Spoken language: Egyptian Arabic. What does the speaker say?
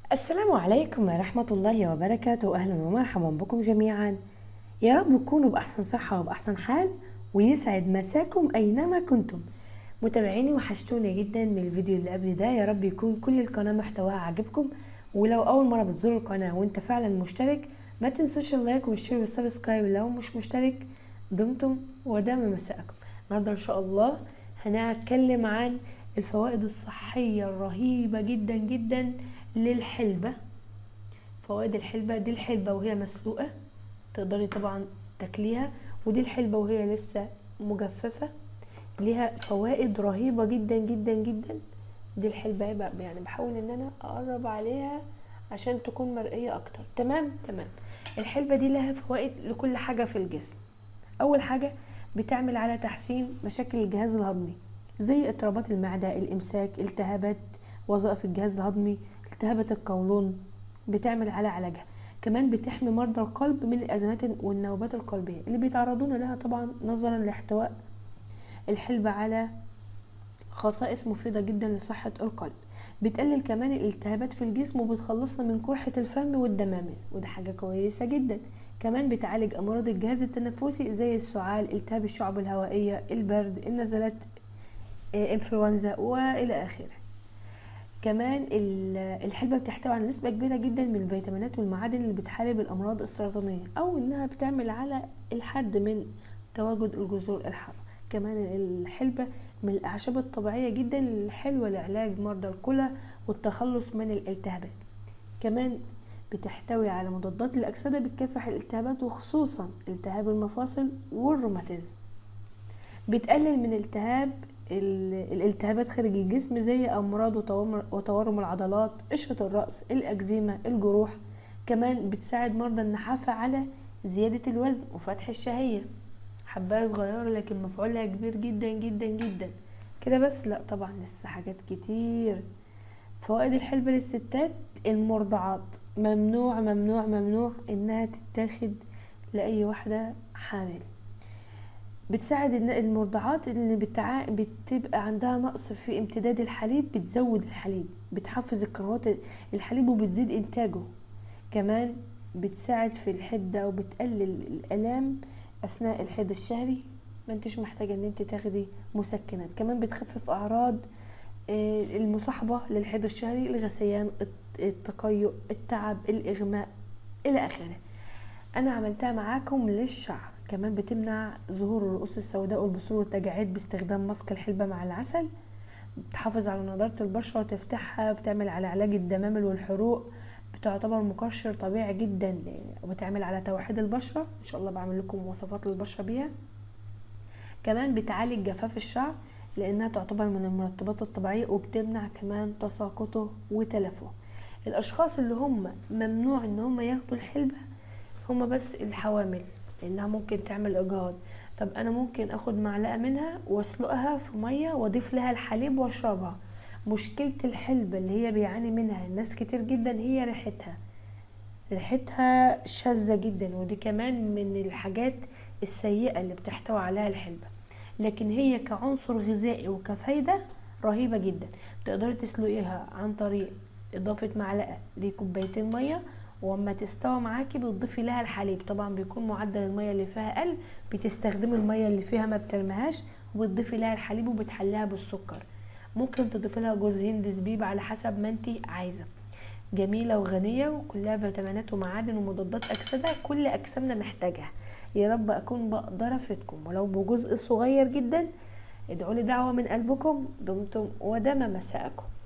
السلام عليكم ورحمة الله وبركاته أهلا ومرحبا بكم جميعا يا رب تكونوا بأحسن صحة وبأحسن حال ويسعد مساكم أينما كنتم متابعيني وحشتوني جدا من الفيديو اللي قبل ده يا رب يكون كل القناة محتواها عجبكم ولو أول مرة بتزوروا القناة وانت فعلا مشترك ما تنسوش اللايك والشير والسبسكرايب لو مش مشترك دمتم ودام مساءكم النهارده ان شاء الله هنتكلم عن الفوائد الصحية الرهيبة جدا جدا للحلبة فوائد الحلبة دي الحلبة وهي مسلوقة تقدري طبعا تاكليها ودي الحلبة وهي لسه مجففة ليها فوائد رهيبة جدا جدا جدا دي الحلبة بقى يعني بحاول ان انا اقرب عليها عشان تكون مرئية اكتر تمام تمام الحلبة دي لها فوائد لكل حاجة في الجسم اول حاجة بتعمل على تحسين مشاكل الجهاز الهضمي زي اضطرابات المعدة الامساك التهابات وظائف الجهاز الهضمي التهابات القولون بتعمل على علاجها كمان بتحمي مرضى القلب من الازمات والنوبات القلبيه اللي بيتعرضون لها طبعا نظرا لاحتواء الحلبة على خصائص مفيدة جدا لصحة القلب بتقلل كمان الالتهابات في الجسم وبتخلصنا من قرحة الفم والدمامل وده حاجة كويسة جدا كمان بتعالج أمراض الجهاز التنفسي زي السعال التهاب الشعب الهوائية البرد النزلات انفلونزا والى اخره كمان الحلبة بتحتوي على نسبة كبيرة جدا من الفيتامينات والمعادن اللي بتحارب الأمراض السرطانية أو إنها بتعمل على الحد من تواجد الجذور الحارة كمان الحلبة من الأعشاب الطبيعية جدا الحلوة لعلاج مرضى الكلى والتخلص من الالتهابات كمان بتحتوي على مضادات الأكسدة بتكافح الالتهابات وخصوصا التهاب المفاصل والروماتيزم بتقلل من التهاب الالتهابات خارج الجسم زي امراض وتورم العضلات قشرة الرأس الاكزيما الجروح كمان بتساعد مرضى النحافة على زيادة الوزن وفتح الشهية حباية صغيرة لكن مفعولها كبير جدا جدا جدا كده بس لا طبعا لسه حاجات كتير فوائد الحلبة للستات المرضعات ممنوع ممنوع ممنوع انها تتاخد لأي واحدة حامل بتساعد المرضعات اللي بتع... بتبقى عندها نقص في امتداد الحليب بتزود الحليب بتحفز القنوات الحليب وبتزيد انتاجه كمان بتساعد في الحدة وبتقلل الالام اثناء الحيض الشهري ما انتش محتاجة ان انت تاخدي مسكنات كمان بتخفف اعراض المصاحبة للحيض الشهري الغثيان التقيؤ التعب الاغماء الى اخره انا عملتها معاكم للشعر كمان بتمنع ظهور الرؤوس السوداء والبثور والتجاعيد باستخدام ماسك الحلبة مع العسل بتحافظ على نضارة البشرة وتفتحها بتعمل على علاج الدمامل والحروق بتعتبر مقشر طبيعي جدا وبتعمل على توحيد البشرة ان شاء الله بعمل لكم وصفات للبشرة بيها كمان بتعالج جفاف الشعر لانها تعتبر من المرطبات الطبيعية وبتمنع كمان تساقطه وتلفه الاشخاص اللي هم ممنوع ان هم ياخدوا الحلبة هم بس الحوامل لانها ممكن تعمل اجهاض طب انا ممكن اخد معلقه منها واسلقها في ميه واضيف لها الحليب واشربها مشكله الحلبة اللي هي بيعاني منها ناس كتير جدا هي ريحتها ريحتها شاذة جدا ودي كمان من الحاجات السيئة اللي بتحتوي عليها الحلبة لكن هي كعنصر غذائي وكفايدة رهيبة جدا تقدري تسلقيها عن طريق اضافة معلقة لكوبايتين مية واما تستوى معاكي بتضيفي لها الحليب طبعا بيكون معدل الميه اللي فيها اقل بتستخدمي الميه اللي فيها ما بترميهاش وبتضيفي لها الحليب وبتحليها بالسكر ممكن تضيفي لها جوز هند زبيب على حسب ما انت عايزه جميله وغنيه وكلها فيتامينات ومعادن ومضادات اكسده كل اجسامنا محتاجها يا رب اكون بقدر افيدكم ولو بجزء صغير جدا ادعوا لي دعوه من قلبكم دمتم ودام مساءكم